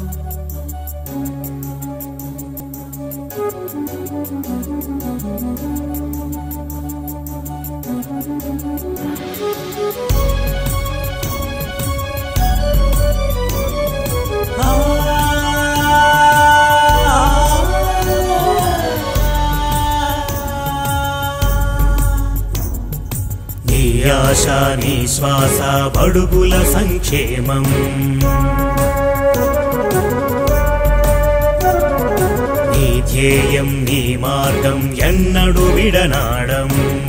నీ ఆశ నీ శ్వాస బడుగుల సంక్షేమం నీ ధ్యేయం నీ మార్గం ఎన్నడు విడనాడం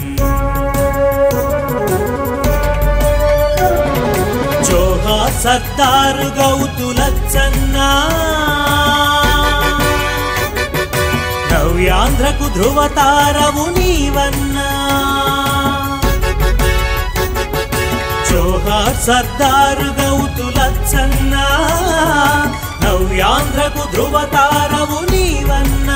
జోహార్ సర్దారు గౌతులచ్చన్నా నవ్యాంధ్రకు ధృవతారవు నీవన్నా జోహార్ సర్దారు గౌతులచ్చన్నా నవ్యాంధ్రకు ధృవతారవు నీవన్నా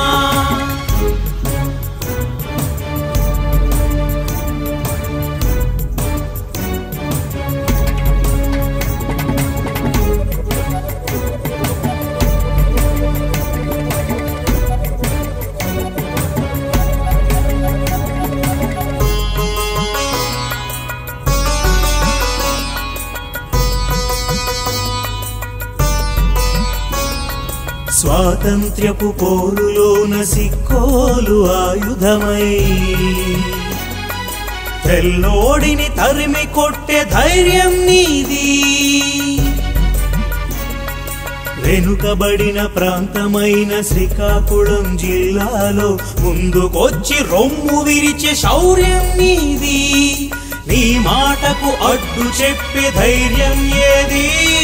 స్వాతంత్ర్యపు పోరులోన సిక్కోలు ఆయుధమై తెల్లోడిని తరిమి కొట్టే ధైర్యం నీది వెనుకబడిన ప్రాంతమైన శ్రీకాకుళం జిల్లాలో ముందుకొచ్చి రొమ్ము విరిచే శౌర్యం నీది నీ మాటకు అడ్డు చెప్పే ధైర్యం ఏది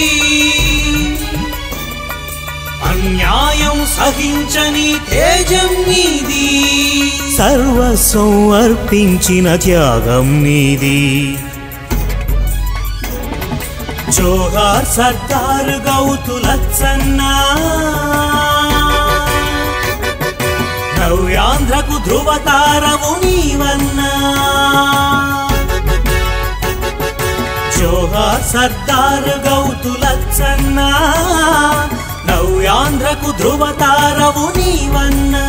అన్యాయం సహించని తేజం నీది సర్వస్వం అర్పించిన త్యాగం నీది జోహార్ సర్దార్ గౌతులచ్చన్నా నవ్యాంధ్రకు ధృవతారవు నీవన్నా జోహార్ సర్దార్ గౌతులచ్చన్నా నవ్యాంధ్రకు ధృవతారవు నీవన్నా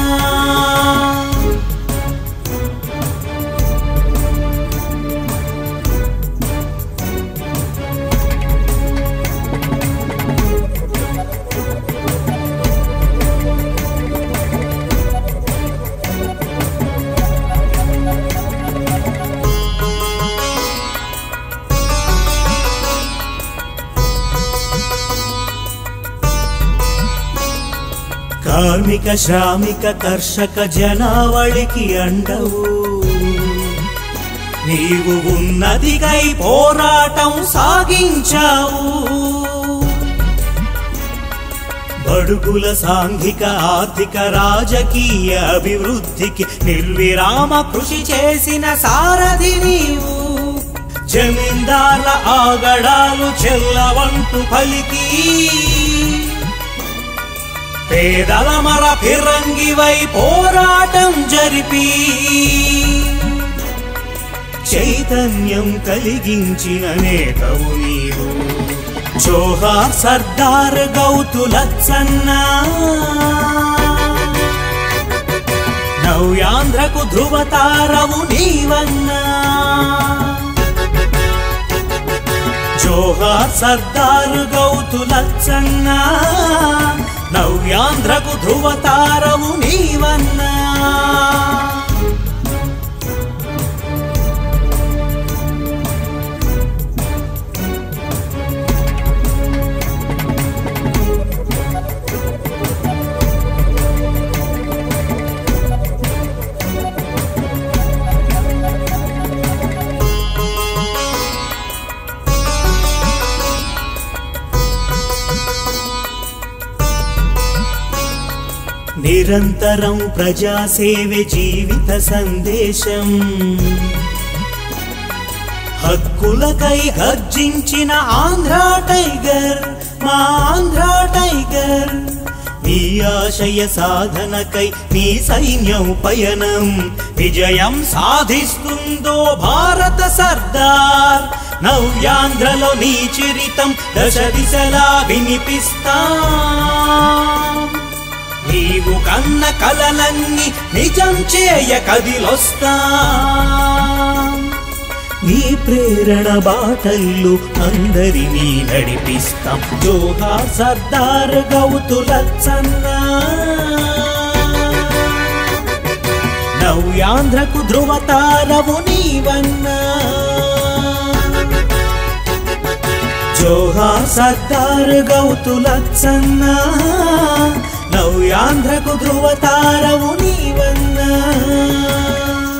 కార్మిక శ్రామిక కర్షక జనావళికి అండవు నీవు ఉన్నదికై పోరాటం సాగించావు బడుగుల సాంఘిక ఆర్థిక రాజకీయ అభివృద్ధికి నిర్విరామ కృషి చేసిన సారథి నీవు జమీందార్ల ఆగడాలు చెల్లవంటూ పలికి పేదల మర ఫిరంగివై పోరాటం జరిపి చైతన్యం కలిగించిన నేతవు నీవు జోహార్ సర్దార్ గౌతులచ్చన్నా నవ్యాంధ్రకు ధృవతారవు నీవన్నా జోహార్ సర్దార్ గౌతులచ్చన్నా నవ్యాంధ్రకు ధృవతారవు నీవన్నా నిరంతరం ప్రజాసేవే జీవిత సందేశం హక్కులకై గర్జించిన ఆంధ్ర టైగర్ మా ఆంధ్ర టైగర్ నీ ఆశయ సాధనకై నీ సైన్యం పయనం విజయం సాధిస్తుందో భారత సర్దార్ నవ్యాంధ్రలో నీ చరితం దశ దిశలా వినిపిస్తా నీవు కన్న కలలన్నీ నిజం చేయ కదిలొస్తా నీ ప్రేరణ బాటల్లు అందరినీ నడిపిస్తాం జోహార్ సర్దార్ గౌతులచ్చన్నా నవ్యాంధ్రకు ధృవతారవు నీవన్నా జోహార్ సర్దార్ గౌతులచ్చన్నా నవ్యాంధ్రకు ధృవతారవు నీవన్నా